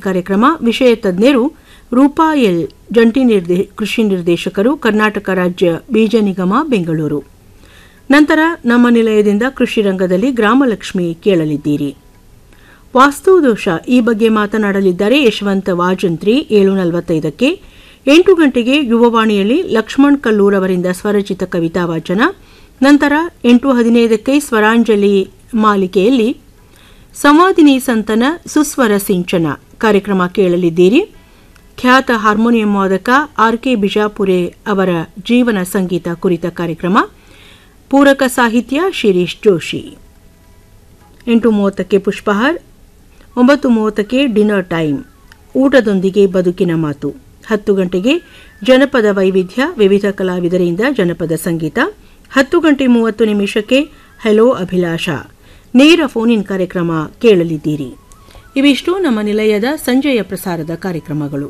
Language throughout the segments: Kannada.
ಕಾರ್ಯಕ್ರಮ ವಿಷಯ ತಜ್ಞರು ರೂಪಾ ಎಲ್ ಜಂಟಿ ನಿರ್ದೇ ಕೃಷಿ ನಿರ್ದೇಶಕರು ಕರ್ನಾಟಕ ರಾಜ್ಯ ಬೀಜ ನಿಗಮ ಬೆಂಗಳೂರು ನಂತರ ನಮ್ಮ ನಿಲಯದಿಂದ ಕೃಷಿ ರಂಗದಲ್ಲಿ ಗ್ರಾಮಲಕ್ಷ್ಮಿ ಕೇಳಲಿದ್ದೀರಿ ವಾಸ್ತುದೋಷ ಈ ಬಗ್ಗೆ ಮಾತನಾಡಲಿದ್ದಾರೆ ಯಶವಂತ ವಾಜಂತ್ರಿ ಏಳು ನಲವತ್ತೈದಕ್ಕೆ ಎಂಟು ಗಂಟೆಗೆ ಯುವವಾಣಿಯಲ್ಲಿ ಲಕ್ಷ್ಮಣ್ ಕಲ್ಲೂರ್ ಅವರಿಂದ ಸ್ವರಚಿತ ಕವಿತಾ ವಾಚನ ನಂತರ ಎಂಟು ಹದಿನೈದಕ್ಕೆ ಸ್ವರಾಂಜಲಿ ಮಾಲಿಕೆಯಲ್ಲಿ ಸಂವಾದಿನಿ ಸಂತನ ಸುಸ್ವರ ಸಿಂಚನ ಕಾರ್ಯಕ್ರಮ ಕೇಳಲಿದ್ದೀರಿ ಖ್ಯಾತ ಹಾರ್ಮೋನಿಯಂ ವಾದಕ ಆರ್ ಕೆ ಬಿಜಾಪುರೆ ಅವರ ಜೀವನ ಸಂಗೀತ ಕುರಿತ ಕಾರ್ಯಕ್ರಮ ಪೂರಕ ಸಾಹಿತ್ಯ ಶಿರೀಶ್ ಜೋಶಿ ಎಂಟು ಮೂವತ್ತಕ್ಕೆ ಪುಷ್ಪಹಾರ್ ಒಂಬತ್ತು ಮೂವತ್ತಕ್ಕೆ ಡಿನ್ನರ್ ಟೈಮ್ ಊಟದೊಂದಿಗೆ ಬದುಕಿನ ಮಾತು ಹತ್ತು ಗಂಟೆಗೆ ಜನಪದ ವೈವಿಧ್ಯ ವಿವಿಧ ಕಲಾವಿದರಿಂದ ಜನಪದ ಸಂಗೀತ ಹತ್ತು ಗಂಟೆ ಮೂವತ್ತು ನಿಮಿಷಕ್ಕೆ ಹೆಲೋ ಅಭಿಲಾಷ ನೇರ ಫೋನ್ ಇನ್ ಕಾರ್ಯಕ್ರಮ ಕೇಳಲಿದ್ದೀರಿ ಇವಿಷ್ಟು ನಮ್ಮ ನಿಲಯದ ಸಂಜೆಯ ಪ್ರಸಾರದ ಕಾರ್ಯಕ್ರಮಗಳು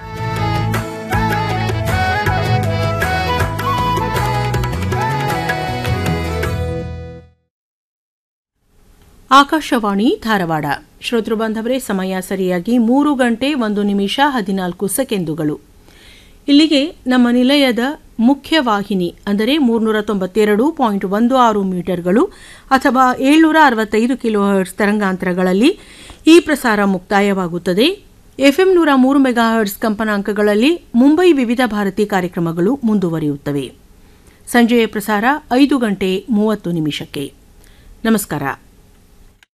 ಆಕಾಶವಾಣಿ ಧಾರವಾಡ ಶ್ರೋತೃ ಬಾಂಧವರೇ ಸಮಯ ಸರಿಯಾಗಿ ಮೂರು ಗಂಟೆ ಒಂದು ನಿಮಿಷ ಹದಿನಾಲ್ಕು ಸೆಕೆಂಡುಗಳು ಇಲ್ಲಿಗೆ ನಮ್ಮ ನಿಲಯದ ಮುಖ್ಯ ವಾಹಿನಿ ಅಂದರೆ ಮೂರ್ನೂರ ತೊಂಬತ್ತೆರಡು ಪಾಯಿಂಟ್ ಒಂದು ಆರು ಮೀಟರ್ಗಳು ಅಥವಾ ಏಳ್ನೂರ ಅರವತ್ತೈದು ಕಿಲೋಹರ್ಟ್ಸ್ ತರಂಗಾಂತರಗಳಲ್ಲಿ ಈ ಪ್ರಸಾರ ಮುಕ್ತಾಯವಾಗುತ್ತದೆ ಎಫ್ಎಂ ನೂರ ಮೂರು ಮೆಗಾಹರ್ಟ್ಸ್ ಕಂಪನಾಂಕಗಳಲ್ಲಿ ಮುಂಬೈ ವಿವಿಧ ಭಾರತಿ ಕಾರ್ಯಕ್ರಮಗಳು ಮುಂದುವರಿಯುತ್ತವೆ ಸಂಜೆಯ ಪ್ರಸಾರ ಐದು ಗಂಟೆ ಮೂವತ್ತು ನಿಮಿಷಕ್ಕೆ ನಮಸ್ಕಾರ